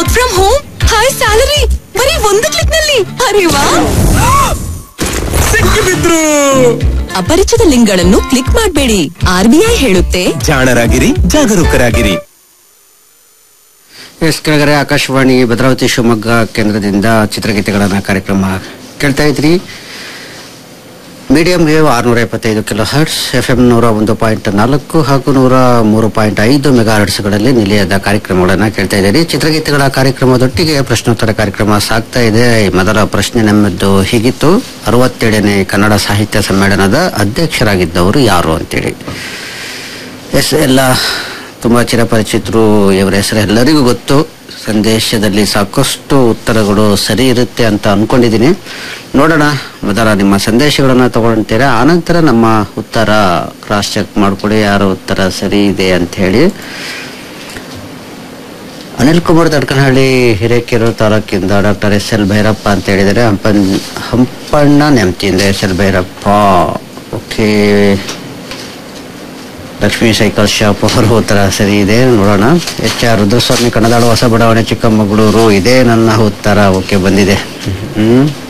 work from home high salary ಬರೀ ಒಂದು click ನಲ್ಲಿ ಅರೆ ವಾ ಸಿಕ್ಕಿಬಿದ್ರು ಅಪರಿಚಿತ ಲಿಂಕ್ಗಳನ್ನು ಕ್ಲಿಕ್ ಮಾಡಬೇಡಿ ಆರ್ಬಿಐ ಹೇಳುತ್ತೆ ಜಾಣರಾಗಿರಿ ಜಾಗರೂಕರಾಗಿರಿ ಎಸ್ ಕೆಳಗಡೆ ಆಕಾಶವಾಣಿ ಭದ್ರಾವತಿ ಶಿವಮೊಗ್ಗ ಕೇಂದ್ರದಿಂದ ಚಿತ್ರಗೀತೆಗಳನ್ನ ಕಾರ್ಯಕ್ರಮ ಕೇಳ್ತಾ ಇದ್ರಿ ಮೀಡಿಯಂ ವೇವ್ ಆರುನೂರ ಎಪ್ಪತ್ತೈದು ಕಿಲೋ ಹರ್ಟ್ಸ್ ಎಫ್ ಎಂ ನೂರ ಒಂದು ಪಾಯಿಂಟ್ ನಾಲ್ಕು ಹಾಗೂ ನೂರ ಮೂರು ಪಾಯಿಂಟ್ ಐದು ಮೆಗಾ ಹರ್ಟ್ಸ್ಗಳಲ್ಲಿ ನಿಲಯದ ಕಾರ್ಯಕ್ರಮಗಳನ್ನು ಕೇಳ್ತಾ ಇದ್ದೀರಿ ಚಿತ್ರಗೀತೆಗಳ ಕಾರ್ಯಕ್ರಮದೊಟ್ಟಿಗೆ ಪ್ರಶ್ನೋತ್ತರ ಕಾರ್ಯಕ್ರಮ ಸಾಗ್ತಾ ಇದೆ ಮೊದಲ ಪ್ರಶ್ನೆ ನಮ್ಮದು ಹೀಗಿತ್ತು ಅರವತ್ತೇಳನೇ ಕನ್ನಡ ಸಾಹಿತ್ಯ ಸಮ್ಮೇಳನದ ಅಧ್ಯಕ್ಷರಾಗಿದ್ದವರು ಯಾರು ಅಂತೇಳಿ ಎಸ್ ಎಲ್ಲ ತುಂಬ ಚಿರಪರಿಚಿತರು ಇವರ ಹೆಸರು ಎಲ್ಲರಿಗೂ ಗೊತ್ತು ಸಂದೇಶದಲ್ಲಿ ಸಾಕಷ್ಟು ಉತ್ತರಗಳು ಸರಿ ಇರುತ್ತೆ ಅಂತ ಅನ್ಕೊಂಡಿದ್ದೀನಿ ನೋಡೋಣ ಮೊದಲ ನಿಮ್ಮ ಸಂದೇಶಗಳನ್ನು ತಗೊಳ್ತೀರಾ ಆನಂತರ ನಮ್ಮ ಉತ್ತರ ಕ್ರಾಸ್ ಚೆಕ್ ಮಾಡ್ಕೊಳ್ಳಿ ಯಾರ ಉತ್ತರ ಸರಿ ಇದೆ ಅಂತ ಹೇಳಿ ಅನಿಲ್ ಕುಮಾರ್ ತಡ್ಕನಹಳ್ಳಿ ಹಿರೇಕೆರೂರು ತಾಲೂಕಿಂದ ಡಾಕ್ಟರ್ ಎಸ್ ಎಲ್ ಭೈರಪ್ಪ ಅಂತ ಹೇಳಿದರೆ ಹಂಪನ್ ಹಂಪಣ್ಣ ನೆಮ್ತಿಯಿಂದ S L Bhyrappa okay Lakshmi cycle shop ಅವರ ಉತ್ತರ ಸರಿ ಇದೆ ನೋಡೋಣ ಎಚ್ ಆರ್ ರುದ್ರಸ್ವಾಮಿ ಕನ್ನದಾಳು ಹೊಸ ಬಡಾವಣೆ ಚಿಕ್ಕಮಗಳೂರು ಇದೇ ನನ್ನ ಉತ್ತರ ಓಕೆ ಬಂದಿದೆ ಹ್ಮ್